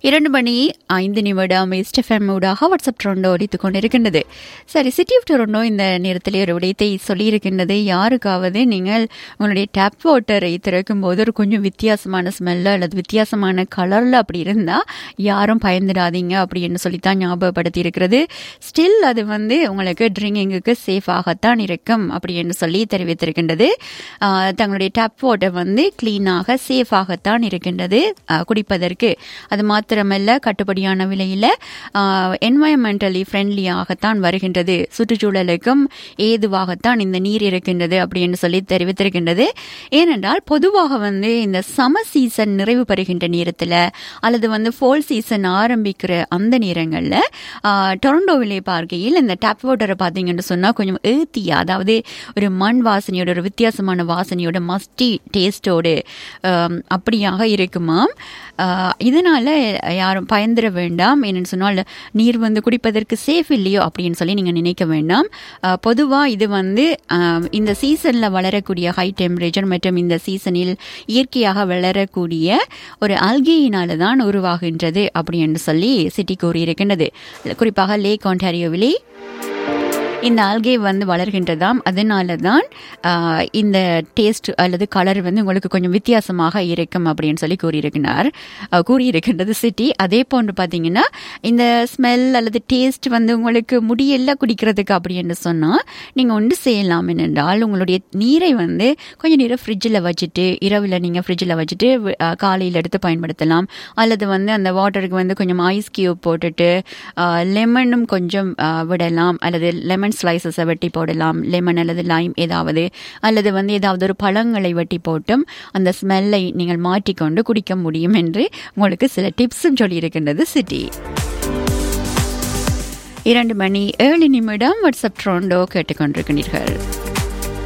இரண்டு மணி ஐந்து நிமிடம் எஸ்டெஃப்எம் ஊடாக வாட்ஸ்அப் ட்ரோண்டோ அடித்துக் கொண்டிருக்கின்றது சரி சிட்டி ஆஃப் டொரண்டோ இந்த நேரத்தில் ஒரு விடயத்தை சொல்லியிருக்கின்றது யாருக்காவது நீங்கள் உங்களுடைய டேப் வாட்டரை திறக்கும் போது ஒரு கொஞ்சம் வித்தியாசமான ஸ்மெல்ல அல்லது வித்தியாசமான கலரில் அப்படி இருந்தால் யாரும் பயந்துடாதீங்க அப்படின்னு சொல்லித்தான் ஞாபகப்படுத்தி இருக்கிறது ஸ்டில் அது வந்து உங்களுக்கு ட்ரிங்கிங்குக்கு சேஃபாகத்தான் இருக்கும் அப்படின்னு சொல்லி தெரிவித்திருக்கின்றது ஆஹ், தங்களுடைய டேப் வாட்டர் வந்து கிளீனாக சேஃபாகத்தான் இருக்கின்றது ஆஹ், குடிப்பதற்கு அது மாத்திரமல்ல கட்டுப்படியான விலையில் என்வாயன்மெண்டலி ஃப்ரெண்ட்லியாகத்தான் வருகின்றது சுற்றுச்சூழலுக்கும் ஏதுவாகத்தான் இந்த நீர் இருக்கின்றது அப்படின்னு சொல்லி தெரிவித்திருக்கின்றது ஏனென்றால் பொதுவாக வந்து இந்த சம சீசன் நிறைவு பெறுகின்ற நேரத்தில் அல்லது வந்து ஃபோல் சீசன் ஆரம்பிக்கிற அந்த நேரங்களில் டொரண்டோவிலே பார்க்கையில் இந்த டேப் வாட்டரை பார்த்தீங்கன்னு சொன்னால் கொஞ்சம் ஏத்தியா அதாவது ஒரு மண் வாசனையோட ஒரு வித்தியாசமான வாசனையோட மஸ்டி டேஸ்டோடு அப்படியாக இருக்குமாம் ஆஹ் இதனால யாரும் பயந்துட வேண்டாம் என்னன்னு சொன்னால் நீர் வந்து குடிப்பதற்கு சேஃப் இல்லையோ அப்படின்னு சொல்லி நீங்கள் நினைக்க வேண்டாம் பொதுவாக இது வந்து ஆஹ் இந்த சீசனில் வளரக்கூடிய ஹை டெம்பரேச்சர் மற்றும் இந்த சீசனில் இயற்கையாக வளரக்கூடிய ஒரு அல்கையினால தான் உருவாகின்றது அப்படின்னு சொல்லி சிட்டி கூறியிருக்கின்றது குறிப்பாக லேக் ஆண்டாரியோவிலே இந்த ஆல்கே வந்து வளர்கின்றதாம் அதனால தான் ஆஹ், இந்த டேஸ்ட் அல்லது கலர் வந்து உங்களுக்கு கொஞ்சம் வித்தியாசமாக இருக்கும் அப்படின்னு சொல்லி கூறியிருக்கிறார் ஆஹ், கூறியிருக்கின்றது சிட்டி அதே போன்று பார்த்தீங்கன்னா இந்த ஸ்மெல் அல்லது டேஸ்ட் வந்து உங்களுக்கு முடியல குடிக்கிறதுக்கு அப்படின்னு சொன்னால் நீங்கள் ஒன்று செய்யலாம் என்னென்றால் உங்களுடைய நீரை வந்து கொஞ்சம் நேரம் ஃப்ரிட்ஜில் வச்சுட்டு இரவில் நீங்கள் ஃப்ரிட்ஜில் வச்சுட்டு காலையில் எடுத்து பயன்படுத்தலாம் அல்லது வந்து அந்த வாட்டருக்கு வந்து கொஞ்சம் ஐஸ் கியூப் போட்டுட்டு லெமனும் கொஞ்சம் ஆ, விடலாம் அல்லது லெமன் ஸ்லைசஸை வெட்டி போடலாம் லெமன் அல்லது லைம் ஏதாவது அல்லது வந்து ஏதாவது ஒரு பழங்களை வெட்டி போட்டும் அந்த ஸ்மெல்லை நீங்கள் மாற்றிக்கொண்டு குடிக்க முடியும் என்று உங்களுக்கு சில டிப்ஸும் சொல்லியிருக்கின்றது சிட்டி இரண்டு மணி ஏழு நிமிடம் வாட்ஸ்அப் ட்ரோண்டோ கேட்டுக்கொண்டிருக்கிறீர்கள்